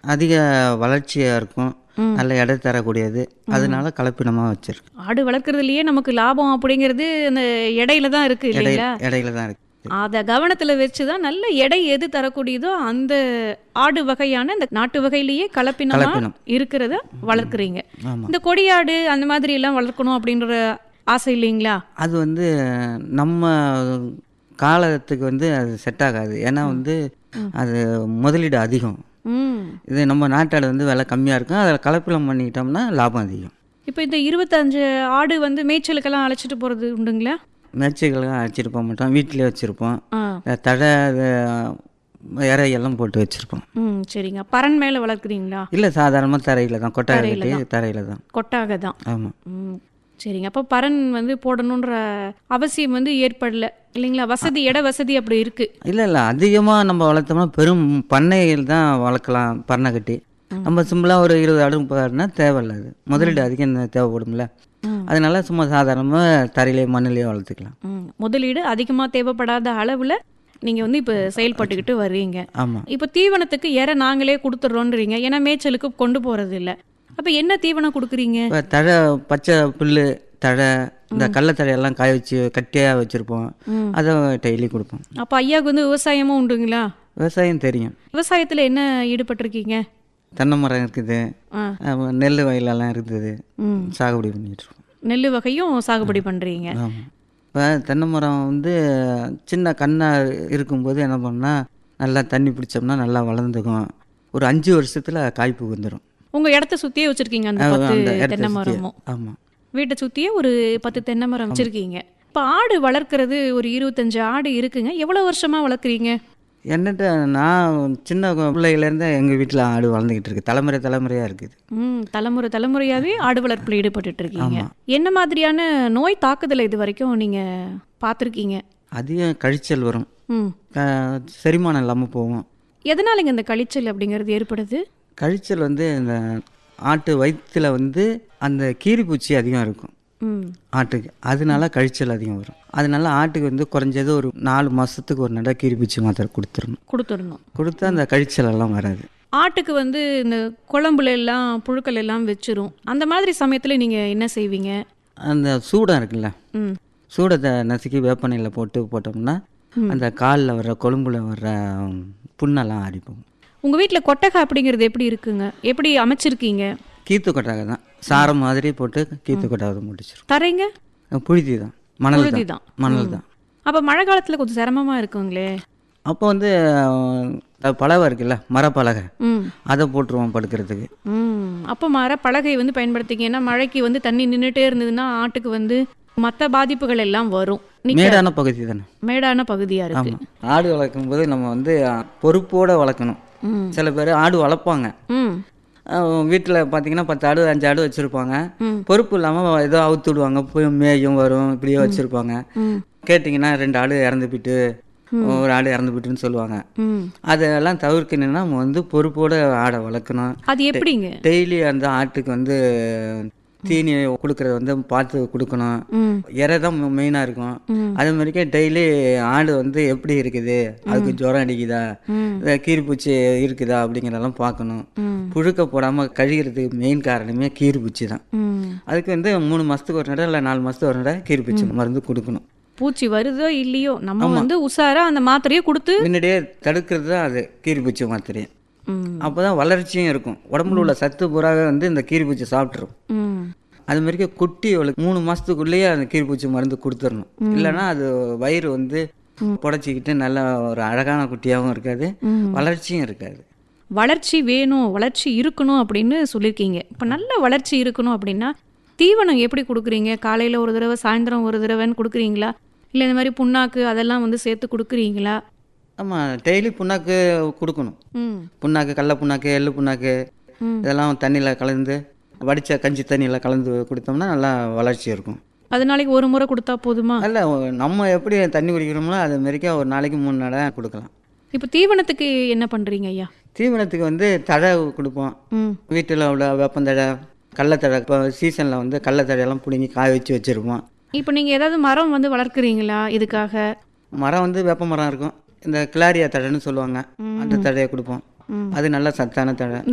அதிக வளர்ச்சியாக இருக்கும் நல்ல எடை தரக்கூடியது அதனால கலப்பினமாக வச்சிருக்கேன் ஆடு வளர்க்கறதுலயே நமக்கு லாபம் அப்படிங்கிறது அந்த எடையில தான் இருக்கு எடை இல்லைங்களா இடையில தான் இருக்கு அத கவனத்துல வச்சுதான் நல்ல எடை எது தரக்கூடியதோ அந்த ஆடு வகையான இந்த நாட்டு வகையிலேயே கலப்பினமா கலப்பினம். இருக்கிறத வளர்க்குறீங்க ஆமாம் இந்த கொடியாடு அந்த மாதிரி எல்லாம் வளர்க்கணும் அப்படின்ற ஆசை இல்லைங்களா அது வந்து நம்ம காலத்துக்கு வந்து அது செட் ஆகாது ஏன்னா வந்து அது முதலீடு அதிகம் ம் இது நம்ம நாட்டாடு வந்து விலை கம்மியாக இருக்கும் அதில் கலப்பினம் பண்ணிக்கிட்டோம்னா லாபம் அதிகம் இப்போ இந்த இருபத்தஞ்சு ஆடு வந்து மேய்ச்சலுக்கெல்லாம் அழைச்சிட்டு போறது உண்டுங்களா மேய்ச்சல்கள்லாம் அழைச்சிட்டு போக மாட்டோம் வீட்டிலே வச்சுருப்போம் ஆ தடை அது இறையெல்லாம் போட்டு வச்சுருப்போம் ம் சரிங்க பரன் மேல வளர்க்குறீங்களா இல்லை சாதாரணமாக தரையில் தான் கொட்டாய் கட்டி தரையில் தான் கொட்டாக தான் ஆமாம் ம் சரிங்க அப்போ பரன் வந்து போடணுன்ற அவசியம் வந்து ஏற்படல இல்லைங்களா வசதி இட வசதி அப்படி இருக்கு இல்லை இல்லை அதிகமாக நம்ம வளர்த்தோம்னா பெரும் பண்ணைகள் தான் வளர்க்கலாம் பண்ணை கட்டி நம்ம சிம்பிளாக ஒரு இருபது ஆடு முப்பது ஆடுனா தேவையில்ல அது முதலீடு அதிகம் தேவைப்படும்ல ம். அதனால சும்மா சாதாரணமாக தரையிலே மண்ணிலேயே வளர்த்துக்கலாம் ம் முதலீடு அதிகமாக தேவைப்படாத அளவில் நீங்கள் வந்து இப்போ செயல்பட்டுக்கிட்டு வர்றீங்க ஆமாம் இப்போ தீவனத்துக்கு இற நாங்களே கொடுத்துட்றோன்றீங்க ஏன்னா மேய்ச்சலுக்கு கொண்டு போகிறது இல்லை அப்போ என்ன தீவனம் கொடுக்குறீங்க இப்போ தழை பச்சை புல் தழை இந்த கடலத்தழையெல்லாம் காய வச்சு கட்டியாக வச்சுருப்போம் ம். அதை டெய்லி கொடுப்போம் அப்போ ஐயாவுக்கு வந்து விவசாயமும் உண்டுங்களா விவசாயம் தெரியும் விவசாயத்தில் என்ன ஈடுபட்டிருக்கீங்க தென்னை மரம் இருக்குது ஆ ஆமா, நெல் வயலெல்லாம் இருக்குது ம் சாகுபடி பண்ணிட்டு இருக்கோம் நெல் வகையும் சாகுபடி பண்ணுறீங்க ஆமாம் இப்போ தென்னை மரம் வந்து சின்ன கண்ணாக இருக்கும்போது என்ன பண்ணால் நல்லா தண்ணி பிடிச்சோம்னா நல்லா வளர்ந்துக்கும் ஒரு அஞ்சு வருஷத்தில் காய்ப்பு வந்துடும் உங்கள் இடத்த சுற்றியே வச்சுருக்கீங்க அந்த பத்து தென்னை மரமும் ஆமாம் வீட்டை சுற்றியே ஒரு பத்து தென்னை மரம் வச்சுருக்கீங்க இப்போ ஆடு வளர்க்குறது ஒரு இருபத்தஞ்சு ஆடு இருக்குங்க எவ்வளோ வருஷமாக வளர்க்குறீங்க என்னட்ட நான் சின்ன பிள்ளையிலேருந்து எங்கள் வீட்டில் ஆடு வளர்ந்துக்கிட்டு இருக்கு தலைமுறை தலைமுறையாக இருக்குது ம் தலைமுறை தலைமுறையாவே ஆடு வளர்ப்பில் ஈடுபட்டுட்டு இருக்கீங்க என்ன மாதிரியான நோய் தாக்குதலை இது வரைக்கும் நீங்க பார்த்துருக்கீங்க அதிகம் கழிச்சல் வரும் ம் க- செரிமானம் இல்லாமல் போகும் எதனாலங்க இந்த கழிச்சல் அப்படிங்கிறது ஏற்படுது கழிச்சல் வந்து இந்த ஆட்டு வயிற்றுல வந்து அந்த கீரிப்பூச்சி அதிகம் இருக்கும் ம் ஆட்டுக்கு அதனால கழிச்சல் அதிகம் வரும் அதனால ஆட்டுக்கு வந்து குறைஞ்சது ஒரு நாலு மாதத்துக்கு ஒரு நடை கீரிப்பூச்சி மாத்திரை கொடுத்துடணும் கொடுத்துடணும் கொடுத்தா அந்த கழிச்சல் எல்லாம் வராது ஆட்டுக்கு வந்து இந்த குழம்புல எல்லாம் புழுக்கள் எல்லாம் வச்சிரும் அந்த மாதிரி சமயத்தில் நீங்கள் என்ன செய்வீங்க அந்த சூடம் இருக்குல்ல ம் சூடத்தை நசுக்கி வேப்பனையில் போட்டு போட்டோம்னா அந்த காலில் வர்ற கொழும்புல வர்ற புண்ணெல்லாம் ஆறிப்போம் உங்கள் வீட்டில் கொட்டகை அப்படிங்கிறது எப்படி இருக்குங்க எப்படி அமைச்சிருக்கீங்க கீத்து கொட்டாக தான் சாரம் மாதிரி போட்டு கீத்து கொட்டாக முடிச்சிரும் தரைங்க புழுதி தான் மணல் புழுதி தான் தான் மணல் தான் அப்போ மழை காலத்தில் கொஞ்சம் சிரமமாக இருக்குங்களே அப்போ வந்து அஹ், பலவை இருக்குல்ல மரப்பலகை ம் அதை போட்டுருவோம் படுக்கிறதுக்கு ம் அப்போ மர பலகை வந்து பயன்படுத்திக்க ஏன்னா மழைக்கு வந்து தண்ணி நின்றுட்டே இருந்ததுன்னா ஆட்டுக்கு வந்து மற்ற பாதிப்புகள் எல்லாம் வரும் நிக்க- மேடான பகுதி தானே மேடான பகுதியா இருக்கு ஆமாம் ஆடு வளர்க்கும் போது நம்ம வந்து பொறுப்போடு வளர்க்கணும் ம் சில பேர் ஆடு வளர்ப்பாங்க ம் வீட்டில் பார்த்தீங்கன்னா பத்து ஆடு அஞ்சு ஆடு வச்சுருப்பாங்க ம். பொறுப்பு இல்லாமல் ஏதோ அவுத்து விடுவாங்க போய் மேயும் வரும் இப்படியே வச்சுருப்பாங்க ம் கேட்டிங்கன்னா ரெண்டு ஆடு இறந்து போயிட்டு ஒரு ஆடு இறந்து போயிட்டுன்னு சொல்லுவாங்க ம் அதெல்லாம் தவிர்க்கணும்னா நம்ம வந்து பொறுப்போடு ஆடை வளர்க்கணும் அது எப்படிங்க டெய்லி அந்த ஆட்டுக்கு வந்து தீனி கொடுக்கறத வந்து பார்த்து கொடுக்கணும் ம் இறை தான் மெயினாக இருக்கும் ம். அது மாதிரிக்கே டெய்லி ஆடு வந்து எப்படி இருக்குது அதுக்கு ஜுரம் அடிக்குதா ம் இந்த கீரிப்பூச்சி இருக்குதா அப்படிங்கிறதெல்லாம் பார்க்கணும் ம் புழுக்க போடாமல் கழுகிறதுக்கு மெயின் காரணமே கீரிப்பூச்சி தான் ம் அதுக்கு வந்து மூணு மாதத்துக்கு ஒரு நடை இல்லை நாலு மாதத்துக்கு ஒரு நடை கீரிப்பூச்சி மருந்து கொடுக்கணும் பூச்சி வருதோ இல்லையோ நம்ம வந்து உஷாரா அந்த மாத்திரையை கொடுத்து முன்னாடியே தடுக்கிறது தான் அது கீரிப்பூச்சி மாத்திரை ம் அப்போ தான் வளர்ச்சியும் இருக்கும் உடம்புல உள்ள சத்து பூராவே வந்து இந்த கீரிப்பூச்சி சாப்பிட்ரும் ம் அது மாதிரிக்கே குட்டி அவளுக்கு மூணு மாதத்துக்குள்ளேயே அந்த கீரிப்பூச்சி மருந்து கொடுத்துடணும் இல்லைன்னா அது வயிறு வந்து புடச்சிக்கிட்டு நல்ல ஒரு அழகான குட்டியாகவும் இருக்காது ம். வளர்ச்சியும் இருக்காது வளர்ச்சி வேணும் வளர்ச்சி இருக்கணும் அப்படின்னு சொல்லியிருக்கீங்க இப்போ நல்ல வளர்ச்சி இருக்கணும் அப்படின்னா தீவனம் எப்படி கொடுக்குறீங்க காலையில் ஒரு தடவை சாயந்தரம் ஒரு தடவைன்னு கொடுக்குறீங்களா இல்லை இந்த மாதிரி புண்ணாக்கு அதெல்லாம் வந்து சேர்த்து கொடுக்குறீங்களா ஆமாம் டெய்லி புண்ணாக்கு கொடுக்கணும் ம் புண்ணாக்கு கடல புண்ணாக்கு எள்ளு புண்ணாக்கு ம். இதெல்லாம் தண்ணியில் கலந்து வடித்த கஞ்சி தண்ணியில் கலந்து கொடுத்தோம்னா நல்லா வளர்ச்சி இருக்கும் அது நாளைக்கு ஒரு முறை கொடுத்தா போதுமா அல்ல நம்ம எப்படி தண்ணி குடிக்கிறோமோ அது மாரிக்கா ஒரு நாளைக்கு மூணு நடை கொடுக்கலாம் இப்போ தீவனத்துக்கு என்ன பண்ணுறீங்க ஐயா தீவனத்துக்கு வந்து தழை கொடுப்போம் ம் வீட்டில் உள்ள வேப்பந்தழை கடலத்தழை இப்போ சீசனில் வந்து கடலத்தழையெல்லாம் பிடுங்கி காய வச்சு வச்சுருப்போம் இப்போ நீங்கள் ஏதாவது மரம் வந்து வளர்க்குறீங்களா இதுக்காக மரம் வந்து வேப்ப மரம் இருக்கும் இந்த கிளாரியா தழைன்னு சொல்லுவாங்க அந்த தழையை கொடுப்போம் ம். அது நல்ல சத்தான தழை